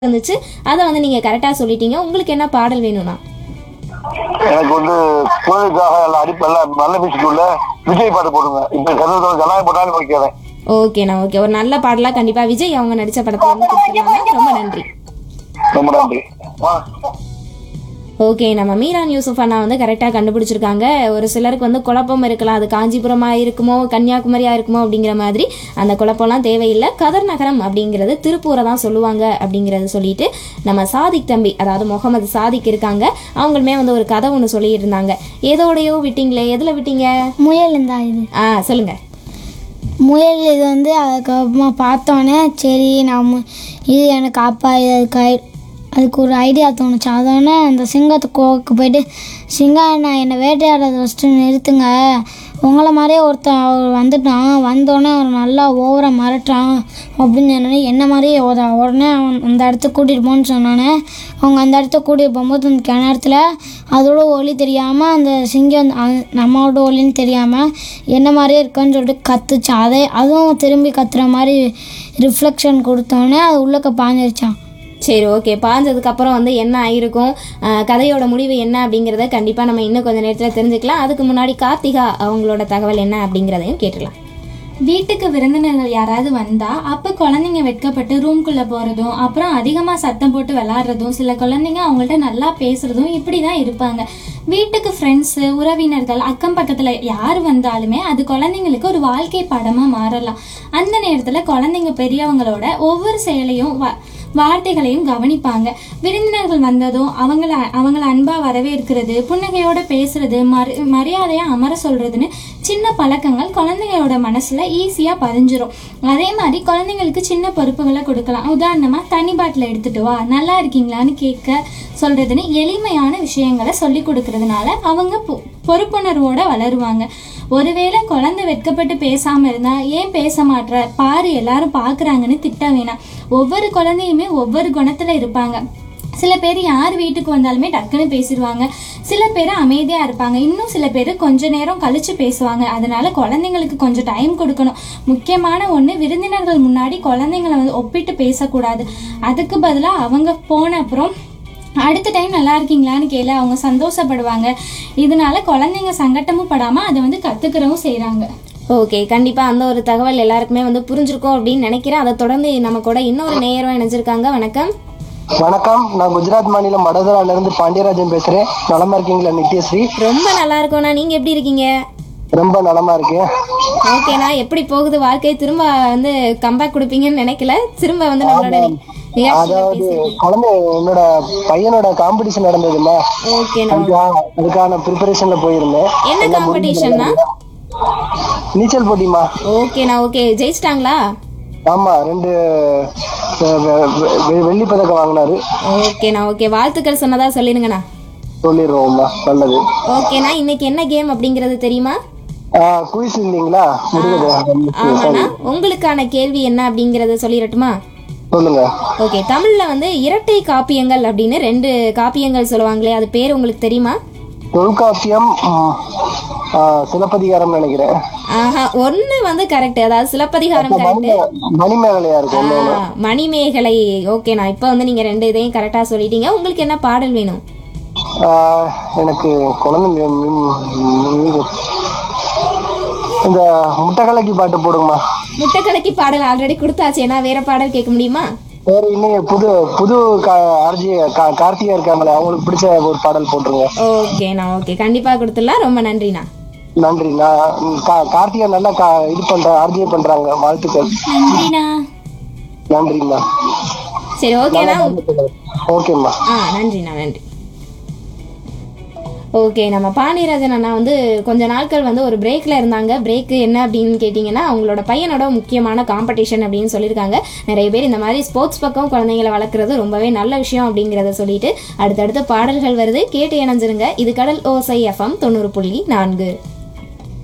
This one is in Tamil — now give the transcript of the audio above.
இருந்துச்சு அதை வந்து நீங்கள் கரெக்டாக சொல்லிட்டீங்க உங்களுக்கு என்ன பாடல் வேணும்னா எனக்கு வந்து கோவிலுக்காக எல்லாம் அடிப்பு எல்லாம் நல்ல மியூசிக்குள்ள விஜய் பாட்டு போடுங்க இப்ப சர்வதோட ஜனநாயகம் போட்டாலும் வைக்கிறேன் ஓகேண்ணா ஓகே ஒரு நல்ல பாடலாக கண்டிப்பாக விஜய் அவங்க நடித்த படத்தில் வந்து கொடுத்துருவாங்க ரொம்ப நன்றி ரொம்ப நன்றி ஆ. ஓகே நம்ம மீரான் யூசுப் அண்ணா வந்து கரெக்டாக கண்டுபிடிச்சிருக்காங்க ஒரு சிலருக்கு வந்து குழப்பம் இருக்கலாம் அது காஞ்சிபுரமாக இருக்குமோ கன்னியாகுமரியாக இருக்குமோ அப்படிங்கிற மாதிரி அந்த குழப்பம்லாம் தேவையில்லை கதர் நகரம் அப்படிங்கிறது திருப்பூரை தான் சொல்லுவாங்க அப்படிங்கிறத சொல்லிட்டு நம்ம சாதிக் தம்பி அதாவது முகமது சாதிக் இருக்காங்க அவங்களுமே வந்து ஒரு கதை ஒன்று சொல்லிட்டு இருந்தாங்க எதோடையோ விட்டீங்களே எதில் விட்டீங்க முயல் இருந்தா இது ஆ சொல்லுங்க முயல் இது வந்து அதுக்கப்புறமா பார்த்தோன்னே சரி நம்ம இது எனக்கு அப்பா இது அதுக்கு ஐ- அதுக்கு ஒரு ஐடியா தோணுச்சு அதோடனே அந்த சிங்கத்து கோவுக்கு போயிட்டு சிங்கம் நான் என்னை வேட்டையாடுறத ஃபஸ்ட்டு நிறுத்துங்க உங்களை மாதிரியே ஒருத்தன் அவர் வந்துட்டான் வந்தோடனே அவர் நல்லா ஓவராக மிரட்டுறான் அப்படின்னு சொன்னோடனே என்ன மாதிரியே ஓதா உடனே அவன் அந்த இடத்துக்கு கூட்டிகிட்டு போன்னு சொன்னானே அவங்க அந்த இடத்துக்கு கூட்டிகிட்டு போகும்போது அந்த கிணத்துல அதோட ஒலி தெரியாமல் அந்த சிங்கம் அந்த- நம்மளோட ஒலின்னு தெரியாமல் என்ன மாதிரியே இருக்குன்னு சொல்லிட்டு கத்துச்சு அதே அதுவும் திரும்பி கத்துற மாதிரி ரிஃப்ளெக்ஷன் கொடுத்தோடனே அது உள்ளக்க பாஞ்சிருச்சான் சரி ஓகே பாஞ்சதுக்கு அப்புறம் வந்து என்ன ஆயிருக்கும் ஆஹ் கதையோட முடிவு என்ன அப்படிங்கிறத கண்டிப்பாக நம்ம இன்னும் கொஞ்சம் நேரத்தில் தெரிஞ்சுக்கலாம் அதுக்கு முன்னாடி கார்த்திகா அவங்களோட தகவல் என்ன அப்படிங்கிறதையும் கேட்டுக்கலாம் வீட்டுக்கு விருந்தினர்கள் யாராவது வந்தா அப்ப குழந்தைங்க வெட்கப்பட்டு ரூம்குள்ள போறதும் அப்புறம் அதிகமா சத்தம் போட்டு விளையாடுறதும் சில குழந்தைங்க அவங்கள்ட்ட நல்லா பேசுறதும் இப்படிதான் இருப்பாங்க வீட்டுக்கு ஃப்ரெண்ட்ஸ் உறவினர்கள் அக்கம் பக்கத்துல யார் வந்தாலுமே அது குழந்தைங்களுக்கு ஒரு வாழ்க்கை பாடமா மாறலாம் அந்த நேரத்துல குழந்தைங்க பெரியவங்களோட ஒவ்வொரு செயலையும் வ- வார்த்தைகளையும் கவனிப்பாங்க விருந்தினர்கள் வந்ததும் அவங்கள அவங்கள அன்பா வரவேற்கிறது புன்னகையோட பேசுறது மரி மரியாதையா அமர சொல்றதுன்னு சின்ன பழக்கங்கள் குழந்தைங்களோட மனசுல ஈஸியா பதிஞ்சிரும் அதே மாதிரி குழந்தைங்களுக்கு சின்ன பொறுப்புகளை கொடுக்கலாம் உதாரணமா தண்ணி பாட்டில் எடுத்துட்டு வா நல்லா இருக்கீங்களான்னு கேட்க சொல்றதுன்னு எளிமையான விஷயங்களை சொல்லி கொடுக்கறதுனால அவங்க பொ- பொறுப்புணர்வோட வளருவாங்க ஒருவேளை குழந்தை வெட்கப்பட்டு பேசாம இருந்தா ஏன் பேச மாட்ற பாரு எல்லாரும் பாக்குறாங்கன்னு திட்ட வேணாம் ஒவ்வொரு குழந்தையுமே ஒவ்வொரு குணத்துல இருப்பாங்க சில பேர் யார் வீட்டுக்கு வந்தாலுமே டக்குன்னு பேசிடுவாங்க சில பேர் அமைதியா இருப்பாங்க இன்னும் சில பேர் கொஞ்ச நேரம் கழிச்சு பேசுவாங்க அதனால குழந்தைங்களுக்கு கொஞ்சம் டைம் கொடுக்கணும் முக்கியமான ஒண்ணு விருந்தினர்கள் முன்னாடி குழந்தைங்களை வந்து ஒப்பிட்டு பேசக்கூடாது அதுக்கு பதிலா அவங்க போன அப்புறம் அடுத்த டைம் நல்லா இருக்கீங்களான்னு கேளு அவங்க சந்தோஷப்படுவாங்க இதனால குழந்தைங்க சங்கட்டமும் படாம அதை வந்து கத்துக்கிறவும் செய்றாங்க ஓகே கண்டிப்பாக அந்த ஒரு தகவல் எல்லாருக்குமே வந்து புரிஞ்சிருக்கும் அப்படின்னு நினைக்கிறேன் அதை தொடர்ந்து நம்ம கூட இன்னொரு நேயரும் இணைஞ்சிருக்காங்க வணக்கம் வணக்கம் நான் குஜராத் மாநிலம் வடோதரால இருந்து பாண்டியராஜன் பேசுறேன் நலமா இருக்கீங்களா நித்யஸ்ரீ ரொம்ப நல்லா இருக்கோண்ணா நீங்கள் எப்படி இருக்கீங்க ரொம்ப நலமா இருக்கேன் ஓகேண்ணா எப்படி போகுது வாழ்க்கை திரும்ப வந்து கம்பேக் கொடுப்பீங்கன்னு நினைக்கல திரும்ப வந்து நம்மளோட நிகழ்ச்சியில அதாவது பேசி குழந்தை என்னோட பையனோட காம்படிஷன் நடந்ததுல்ல ஓகேண்ணா அதுக்காக அதுக்கான ப்ரிப்பரேஷன்ல போயிருந்தேன் என்ன காம்படிஷன்னா நீச்சல் போட்டிமா ஓகேண்ணா ஓகே ஜெயிச்சிட்டாங்களா ஆமா ரெண்டு அஹ், வெ- வெ- வெ- வெள்ளி பதக்கம் வாங்கினாரு ஓகேண்ணா ஓகே வாழ்த்துக்கள் சொன்னதா சொல்லிடுங்கண்ணா சொல்லிடுவோம்மா நல்லது ஓகேண்ணா இன்னைக்கு என்ன கேம் அப்படிங்கிறது தெரியுமா குயிஸ் இல்லைங்களா முடியுது ஆமாண்ணா உங்களுக்கான கேள்வி என்ன அப்படிங்கறத சொல்லிடட்டுமா சொல்லுங்க ஓகே தமிழ்ல வந்து இரட்டை காப்பியங்கள் அப்படின்னு ரெண்டு காப்பியங்கள் சொல்லுவாங்களே அது பேர் உங்களுக்கு தெரியுமா தொல்காப்பியம் ம், ஆ, சிலப்பதிகாரம் நினைக்கிறேன் ஆஹா ஒண்ணு வந்து கரெக்ட் அதாவது சிலப்பதிகாரம் கரெக்ட் மணிமேகலையா இருக்கு மணிமேகலை ஓகே நான் இப்போ வந்து நீங்க ரெண்டு இதையும் கரெக்டா சொல்லிட்டீங்க உங்களுக்கு என்ன பாடல் வேணும் ஆ, எனக்கு குழந்தை மி- மி- மி- இந்த முட்டைக்கலக்கி பாட்டு போடுங்கம்மா முட்டைக்கலக்கி பாடல் ஆல்ரெடி கொடுத்தாச்சு ஏன்னா வேற பாடல் கேட்க முடியுமா வேற இன்னும் புது புது ஆர்ஜி கார்த்திகா இருக்காங்களே அவங்களுக்கு பிடிச்ச ஒரு பாடல் போட்டுருங்க ஓகேண்ணா ஓகே கண்டிப்பா கொடுத்துடலாம் ரொம்ப நன்றிண்ணா நன்றி நான் ம், கா- கார்த்திகா நல்லா கா இது பண்ற ஆர்ஜி பண்றாங்க வாழ்த்துக்கள் நன்றிண்ணா நன்றிம்மா சரி ஓகேண்ணா ஓகேம்மா ஆ நன்றிண்ணா நன்றி ஓகே நம்ம பாண்டியராஜன் அண்ணா வந்து கொஞ்ச நாட்கள் வந்து ஒரு பிரேக்கில் இருந்தாங்க பிரேக்கு என்ன அப்படின்னு கேட்டிங்கன்னா அவங்களோட பையனோட முக்கியமான காம்படிஷன் அப்படின்னு சொல்லியிருக்காங்க நிறைய பேர் இந்த மாதிரி ஸ்போர்ட்ஸ் பக்கம் குழந்தைங்களை வளர்க்குறது ரொம்பவே நல்ல விஷயம் அப்படிங்கிறத சொல்லிட்டு அடுத்தடுத்த பாடல்கள் வருது கேட்டு இணைஞ்சிருங்க இது கடல் ஓசை எஃப்எம் தொண்ணூறு புள்ளி நான்கு